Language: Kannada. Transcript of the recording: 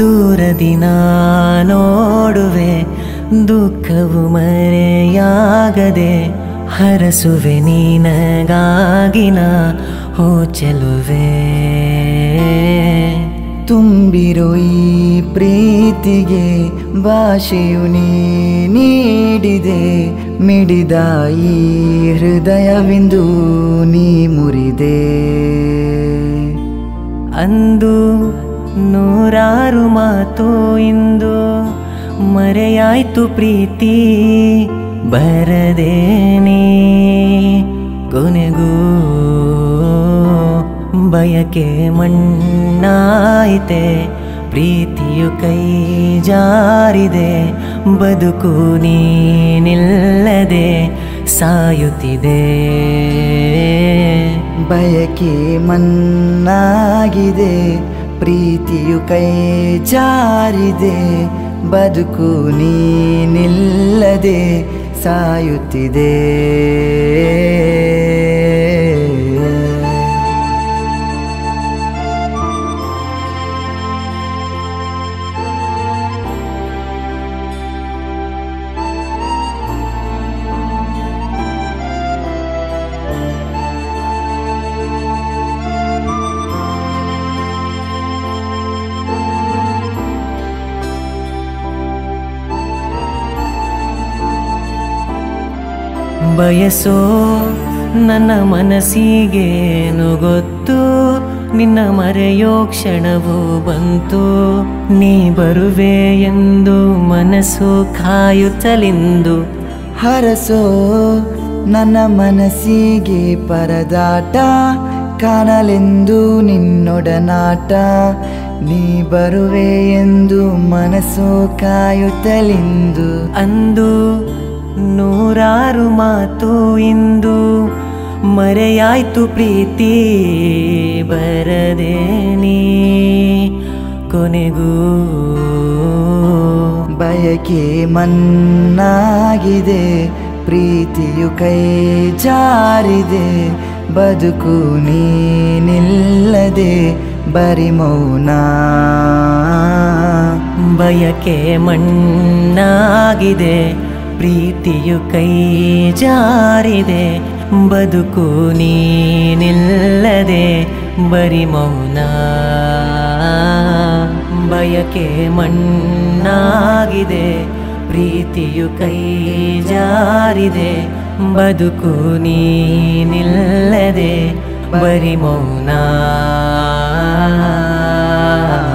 ದೂರದಿ ನಾ ನೋಡುವೆ ದುಃಖವು ಮರೆಯಾಗದೆ ಹರಸುವೆ ನೀನಗಾಗಿನ ಹೋ ಚೆಲುವೆ ತುಂಬಿರೋ ಈ ಪ್ರೀತಿಗೆ ಭಾಷೆಯು ನೀ ನೀಡಿದೆ ಮಿಡಿದ ಈ ಹೃದಯವಿಂದು ನೀ ಮುರಿದೆ ಅಂದು ನೂರಾರು ಮಾತು ಇಂದು ಮರೆಯಾಯ್ತು ಪ್ರೀತಿ ಬರದೇನೆ ಕೊನೆಗೂ ಬಯಕೆ ಮಣ್ಣಾಯಿತೆ ಪ್ರೀತಿಯು ಕೈ ಜಾರಿದೆ ಬದುಕು ನೀನಿಲ್ಲದೆ ಸಾಯುತ್ತಿದೆ ಬಯಕೆ ಮನ್ನಾಗಿದೆ ಪ್ರೀತಿಯು ಕೈ ಜಾರಿದೆ ಬದುಕು ನೀನಿಲ್ಲದೆ ಸಾಯುತ್ತಿದೆ ಬಯಸೋ ನನ್ನ ಮನಸ್ಸಿಗೇನು ಗೊತ್ತು ನಿನ್ನ ಮರೆಯೋ ಕ್ಷಣವು ಬಂತು ನೀ ಬರುವೆ ಎಂದು ಮನಸ್ಸು ಕಾಯುತ್ತಲಿಂದು ಹರಸೋ ನನ್ನ ಮನಸ್ಸಿಗೆ ಪರದಾಟ ಕಾಣಲೆಂದು ನಿನ್ನೊಡನಾಟ ನೀ ಬರುವೆ ಎಂದು ಮನಸ್ಸು ಕಾಯುತ್ತಲಿಂದು ಅಂದು ನೂರಾರು ಮಾತು ಇಂದು ಮರೆಯಾಯ್ತು ಪ್ರೀತಿ ಬರದೆ ನೀ ಕೊನೆಗೂ ಬಯಕೆ ಮನ್ನಾಗಿದೆ ಪ್ರೀತಿಯು ಕೈ ಜಾರಿದೆ ಬದುಕು ನೀನಿಲ್ಲದೆ ಬರಿ ಮೌನ ಬಯಕೆ ಮಣ್ಣಾಗಿದೆ ಪ್ರೀತಿಯು ಕೈ ಜಾರಿದೆ ಬದುಕು ನೀನಿಲ್ಲದೆ ಬರಿ ಮೌನ ಬಯಕೆ ಮಣ್ಣಾಗಿದೆ ಪ್ರೀತಿಯು ಕೈ ಜಾರಿದೆ ಬದುಕು ನೀನಿಲ್ಲದೆ ಬರಿ ಮೌನ